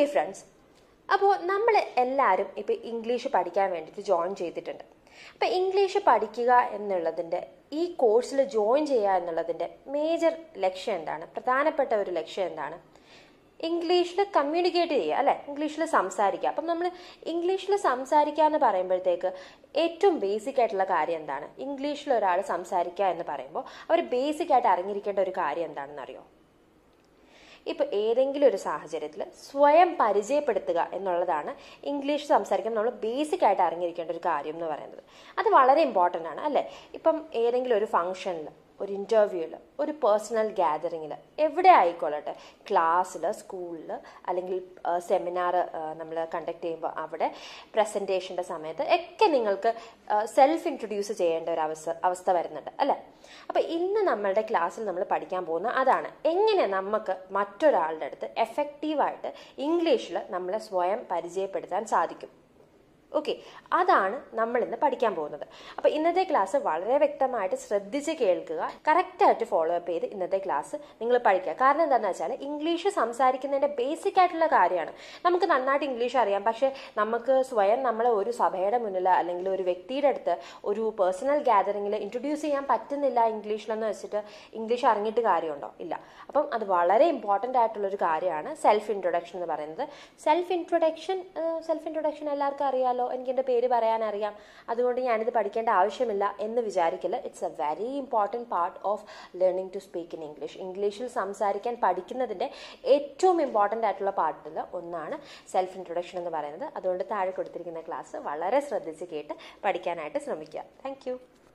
okay friends അപ്പോൾ നമ്മൾ എല്ലാവരും ഇപ്പോൾ ഇംഗ്ലീഷ് പഠിക്കാൻ വേണ്ടിയിട്ട് ജോയിൻ ചെയ്തിട്ടുണ്ട് അപ്പോൾ ഇംഗ്ലീഷ് പഠിക്കുക എന്നുള്ളതിൻ്റെ ഈ കോഴ്സിൽ ജോയിൻ ചെയ്യുക എന്നുള്ളതിൻ്റെ മേജർ ലക്ഷ്യം എന്താണ് പ്രധാനപ്പെട്ട ഒരു ലക്ഷ്യം എന്താണ് ഇംഗ്ലീഷിൽ കമ്മ്യൂണിക്കേറ്റ് ചെയ്യുക അല്ലെ ഇംഗ്ലീഷിൽ സംസാരിക്കുക അപ്പം നമ്മൾ ഇംഗ്ലീഷിൽ സംസാരിക്കുക എന്ന് പറയുമ്പോഴത്തേക്ക് ഏറ്റവും ബേസിക് ആയിട്ടുള്ള കാര്യം എന്താണ് ഇംഗ്ലീഷിൽ ഒരാൾ സംസാരിക്കുക എന്ന് പറയുമ്പോൾ അവർ ബേസിക് ആയിട്ട് അറിഞ്ഞിരിക്കേണ്ട ഒരു കാര്യം എന്താണെന്ന് അറിയോ ഇപ്പൊ ഏതെങ്കിലും ഒരു സാഹചര്യത്തിൽ സ്വയം പരിചയപ്പെടുത്തുക എന്നുള്ളതാണ് ഇംഗ്ലീഷ് സംസാരിക്കാൻ നമ്മൾ ബേസിക് ആയിട്ട് അറിഞ്ഞിരിക്കേണ്ട ഒരു കാര്യം എന്ന് പറയുന്നത് അത് വളരെ ഇമ്പോർട്ടൻ്റ് ആണ് അല്ലേ ഇപ്പം ഏതെങ്കിലും ഒരു ഫംഗ്ഷനിൽ ഒരു ഇൻ്റർവ്യൂവിൽ ഒരു പേഴ്സണൽ ഗ്യാതറിങ്ങിൽ എവിടെ ആയിക്കൊള്ളട്ടെ ക്ലാസ്സിൽ സ്കൂളിൽ അല്ലെങ്കിൽ സെമിനാർ നമ്മൾ കണ്ടക്ട് ചെയ്യുമ്പോൾ അവിടെ പ്രസൻറ്റേഷൻ്റെ സമയത്ത് ഒക്കെ നിങ്ങൾക്ക് സെൽഫ് ഇൻട്രൊഡ്യൂസ് ചെയ്യേണ്ട ഒരു അവസ്ഥ അവസ്ഥ വരുന്നുണ്ട് അല്ലേ അപ്പോൾ ഇന്ന് നമ്മളുടെ ക്ലാസ്സിൽ നമ്മൾ പഠിക്കാൻ പോകുന്ന അതാണ് എങ്ങനെ നമുക്ക് മറ്റൊരാളുടെ അടുത്ത് എഫക്റ്റീവായിട്ട് ഇംഗ്ലീഷിൽ നമ്മളെ സ്വയം പരിചയപ്പെടുത്താൻ സാധിക്കും ഓക്കെ അതാണ് നമ്മൾ ഇന്ന് പഠിക്കാൻ പോകുന്നത് അപ്പൊ ഇന്നത്തെ ക്ലാസ് വളരെ വ്യക്തമായിട്ട് ശ്രദ്ധിച്ച് കേൾക്കുക കറക്റ്റായിട്ട് ഫോളോ അപ്പ് ചെയ്ത് ഇന്നത്തെ ക്ലാസ് നിങ്ങൾ പഠിക്കുക കാരണം എന്താണെന്ന് വെച്ചാൽ ഇംഗ്ലീഷ് സംസാരിക്കുന്നതിന്റെ ബേസിക് ആയിട്ടുള്ള കാര്യമാണ് നമുക്ക് നന്നായിട്ട് ഇംഗ്ലീഷ് അറിയാം പക്ഷെ നമുക്ക് സ്വയം നമ്മളെ ഒരു സഭയുടെ മുന്നിൽ അല്ലെങ്കിൽ ഒരു വ്യക്തിയുടെ അടുത്ത് ഒരു പേഴ്സണൽ ഗ്യാതറിങ്ങിൽ ഇൻട്രൊഡ്യൂസ് ചെയ്യാൻ പറ്റുന്നില്ല ഇംഗ്ലീഷിലെന്ന് വെച്ചിട്ട് ഇംഗ്ലീഷ് അറിഞ്ഞിട്ട് കാര്യമുണ്ടോ ഇല്ല അപ്പം അത് വളരെ ഇമ്പോർട്ടൻ്റ് ആയിട്ടുള്ള ഒരു കാര്യമാണ് സെൽഫ് ഇൻട്രൊഡക്ഷൻ എന്ന് പറയുന്നത് സെൽഫ് ഇൻട്രൊഡക്ഷൻ സെൽഫ് ഇൻട്രൊഡക്ഷൻ എല്ലാവർക്കും അറിയാലോ എനിക്ക് എൻ്റെ പേര് പറയാൻ അറിയാം അതുകൊണ്ട് ഞാനിത് പഠിക്കേണ്ട ആവശ്യമില്ല എന്ന് വിചാരിക്കില്ല it's a very important part of learning to speak in English ഇംഗ്ലീഷിൽ സംസാരിക്കാൻ പഠിക്കുന്നതിൻ്റെ ഏറ്റവും ഇമ്പോർട്ടൻ്റ് ആയിട്ടുള്ള പാർട്ടിൽ ഒന്നാണ് സെൽഫ് ഇൻട്രൊഡക്ഷൻ എന്ന് പറയുന്നത് അതുകൊണ്ട് താഴെ കൊടുത്തിരിക്കുന്ന ക്ലാസ് വളരെ ശ്രദ്ധിച്ച് കേട്ട് പഠിക്കാനായിട്ട് ശ്രമിക്കുക താങ്ക്